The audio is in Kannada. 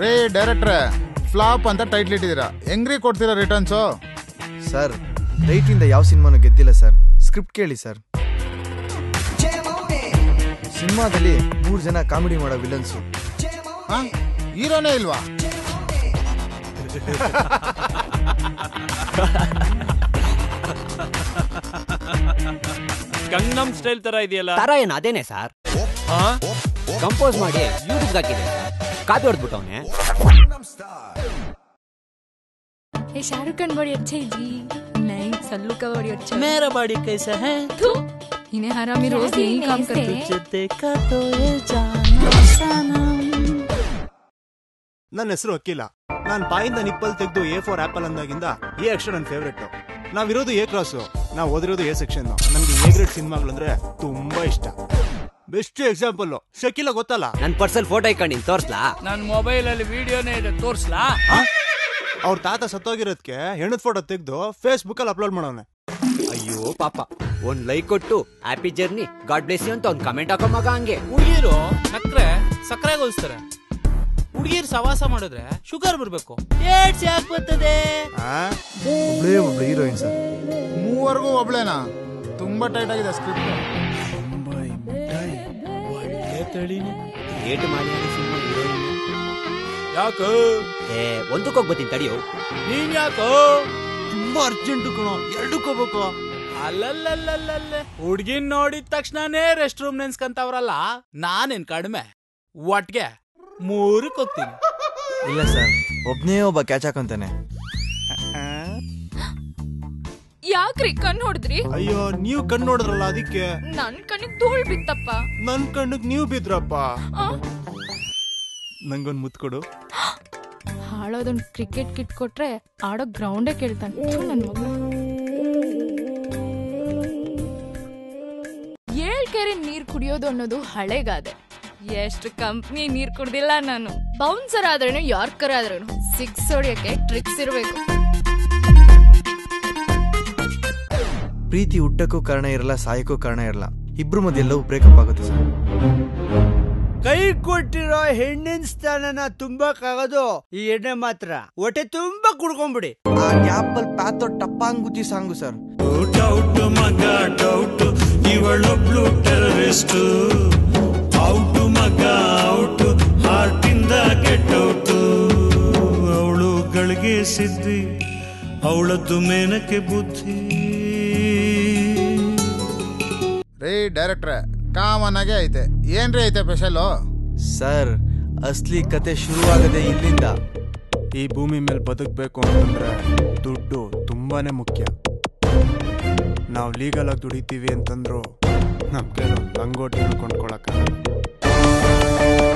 ರೇ ಡೈರೆಕ್ಟ್ರೆ ಫ್ಲಾಪ್ ಅಂತ ಟೈಟ್ಲ್ ಇಟ್ಟಿದ್ದೀರಾ ಹೆಂಗ್ರಿ ಕೊಡ್ತೀರಾ ರಿಟರ್ನ್ಸು ಸರ್ ರೈಟಿಂದ ಯಾವ ಸಿನಿಮಾನು ಗೆದ್ದಿಲ್ಲ ಸರ್ ಸ್ಕ್ರಿಪ್ಟ್ ಕೇಳಿ ಸರ್ ಸಿನಿಮಾದಲ್ಲಿ ಮೂರು ಜನ ಕಾಮಿಡಿ ಮಾಡೋ ವಿಲನ್ಸು ಹಾ ಹೀರೋನೇ ಇಲ್ವಾ ಗಂಗನಮ್ ಸ್ಟೈಲ್ ತರ ಇದೆಯಲ್ಲ ತರ ಏನು ಅದೇನೆ ಸರ್ ಕಂಪೋಸ್ ಮಾಡಿ ಯೂಟ್ಯೂಬ್ಗೆ ಹಾಕಿದೆ ಕಾಪಿ ಹೊಡೆದ್ಬಿಟ್ಟವನೆ ये शाहरुख खान बड़ी अच्छी जी नहीं सल्लू का बड़ी अच्छा ಮೇರಾ ಬಾಡಿ ಕೈಸಾ ಹೇ थू इन्हें हरामी रोज यही काम करते हैं देखा तो ये जाना सनम ನನ್ನ ಹೆಸರು ವಕೀಲ ನಾನು ಬಾಯಿಂದ ನಿಪ್ಪಲ್ ತೆಗೆದು ಎ ಫಾರ್ ಆಪಲ್ ಅಂದಾಗಿಂದ ಎ ಅಕ್ಷರ ನನ್ನ ಫೇವ್ರೆಟ್ ನಾವಿರೋದು ಎ ಕ್ರಾಸು ನಾವು ಓದಿರೋದು ಎ ಸೆಕ್ಷನ್ ನನಗೆ ಎ ಗ್ರೇಡ್ ಸಿನಿಮಾಗಳಂದ್ರೆ ತುಂಬಾ ಇಷ್ಟ ಬೆಸ್ಟ್ ಎಕ್ಸಾಂಪಲ್ ಶಕೀಲ ಗೊತ್ತಲ್ಲ ನನ್ನ ಪರ್ಸಲ್ ಫೋಟೋ ಇಟ್ಕೊಂಡಿನಿ ತೋರ್ಸ್ಲಾ ನನ್ ಮೊಬೈಲ್ ಅಲ್ಲಿ ವಿಡಿಯೋನೇ ಇದೆ ತೋರ್ಸ್ಲಾ ಅವ್ರ ತಾತ ಸತ್ತೋಗಿರೋದಕ್ಕೆ ಹೆಣ್ಣದ ಫೋಟೋ ತೆಗೆದು ಫೇಸ್ಬುಕ್ ಅಲ್ಲಿ ಅಪ್ಲೋಡ್ ಮಾಡೋನೆ ಅಯ್ಯೋ ಪಾಪ ಒಂದ್ ಲೈಕ್ ಕೊಟ್ಟು happy journey God bless you ಅಂತ ಒಂದ್ ಕಮೆಂಟ್ ಹಾಕೋ ಮಗ ಹಂಗೆ ಹುಡುಗಿರು ನಕ್ರೆ ಸಕ್ಕರೆ ಹೋಲಿಸ್ತಾರೆ ಹುಡುಗಿರ್ ಸವಾಸ ಮಾಡಿದ್ರೆ ಶುಗರ್ ಬರ್ಬೇಕು ಏಡ್ಸ್ ಯಾಕೆ ಬರ್ತದೆ ಆ? ಒಬ್ಳೇ ಒಬ್ಳು ಹೀರೋಯಿನ್ ಸರ್ ಮೂವರೆಗೂ ಒಬ್ಳೇನಾ ತುಂಬಾ ಟೈಟ್ ಆಗಿದೆ ಸ್ಕ್ರಿಪ್ಟ್ ಏಟ್ ಮಾಡಿ ಸಿನಿಮಾ ಯಾಕೋ ಏ ಒಂದಕ್ಕೆ ಹೋಗ್ಬತ್ತೀನಿ ತಡಿಯೋ ನೀನ್ ಯಾಕೋ ತುಂಬಾ ಅರ್ಜೆಂಟ್ ಕಣೋ ಎರಡಕ್ಕೋಗ್ಬೇಕು ಅಲ್ಲಲ್ಲಲ್ಲಲ್ಲಲ್ಲೇ ಹುಡ್ಗಿನ್ ನೋಡಿದ ತಕ್ಷಣನೇ ರೆಸ್ಟ್ ರೂಮ್ ನೆನ್ಸ್ಕಂತವ್ರಲ್ಲ ನಾನೇನ್ ಕಡಿಮೆ ಒಟ್ಗೆ ಮೂರಕ್ಕೆ ಹೋಗ್ತೀನಿ ಇಲ್ಲ ಸರ್ ಒಬ್ನೇ ಒಬ್ಬ ಕ್ಯಾಚ್ ಹಾಕೊಂತಾನೆ ಯಾಕ್ರಿ ಕಣ್ ಹೊಡೆದ್ರಿ ಅಯ್ಯೋ ನೀವು ಕಣ್ಣು ನೋಡಿದ್ರಲ್ಲ ಅದಕ್ಕೆ ನನ್ ಕಣ್ಣಿಗೆ ಧೂಳ್ ಬಿತ್ತಪ್ಪ ನನ್ ಕಣ್ಣಿಗೆ ನೀವು ಬಿದ್ರಪ್ಪ ಆ, ನಂಗೊಂದ್ ಮುತ್ ಕೊಡು ಹಾಳೋದೊಂದ್ ಕ್ರಿಕೆಟ್ ಕಿಟ್ ಕೊಟ್ರೆ ಆಡೋ ಗ್ರೌಂಡೇ ಕೇಳ್ತಾನೆ ಥು, ನನ್ ಮಗ ಏಳ್ ಕೆರೆ ನೀರ್ ಕುಡಿಯೋದು ಅನ್ನೋದು ಹಳೆಗಾದೆ ಎಷ್ಟು ಕಂಪ್ನಿ ನೀರ್ ಕುಡ್ದಿಲ್ಲ ನಾನು ಬೌನ್ಸರ್ ಆದ್ರೇನು ಯಾರ್ಕರ್ ಆದ್ರೇನು ಸಿಕ್ಸ್ ಹೊಡಿಯಕ್ಕೆ ಟ್ರಿಕ್ಸ್ ಇರ್ಬೇಕು ಪ್ರೀತಿ ಹುಟ್ಟಕ್ಕೂ ಕಾರಣ ಇರಲ್ಲ ಸಾಯಕ್ಕೂ ಕಾರಣ ಇರಲ್ಲ ಇಬ್ರು ಮಧ್ಯೆ ಎಲ್ಲವೂ ಬ್ರೇಕಪ್ ಆಗುತ್ತೆ ಸರ್ ಕೈ ಕೊಟ್ಟಿರೋ ಹೆಣ್ಣಿನ ಸ್ಥಾನನ ತುಂಬಕ್ಕಾಗೋದು ಈ ಎಣ್ಣೆ ಮಾತ್ರ ಹೊಟ್ಟೆ ತುಂಬಾ ಕುಡ್ಕೊಂಬಿಡಿ ಆ ಗ್ಯಾಪಲ್ ಪ್ಯಾತೋ ಟಪ್ಪಾಂಗುತಿ ಸಾಂಗು ಸರ್ ಡೌಟ್ ಮಗ ಡೌಟ್ ಇವಳೊಬ್ಳು ಟೆರರಿಸ್ಟ್ ಔಟ್ ಮಗ ಔಟ್ ಹಾರ್ಟ್ ಇಂದ ಗೆಟ್ ಔಟ್ ಅವಳು ಗಳಿಗೆ ಸಿದ್ಧಿ ಅವಳದ್ದು ಮೇನಕ್ಕೆ ಬುದ್ಧಿ ರೇ ಡೈರೆಕ್ಟ್ರೆ ಕಾಮನ್ ಆಗೇ ಐತೆ ಏನ್ರಿ ಐತೆ ಸ್ಪೆಷಲು ಸರ್ ಅಸ್ಲಿ ಕತೆ ಶುರುವಾಗದೆ ಇಲ್ಲಿಂದ ಈ ಭೂಮಿ ಮೇಲೆ ಬದುಕಬೇಕು ಅಂತಂದ್ರೆ ದುಡ್ಡು ತುಂಬಾನೇ ಮುಖ್ಯ ನಾವು ಲೀಗಲ್ ಆಗಿ ದುಡಿತೀವಿ ಅಂತಂದ್ರು ನಮ್ ಕೈಲಿ ಲಂಗೋಟಿ ಕೊಂಡ್ಕೊಳಕ್ಕ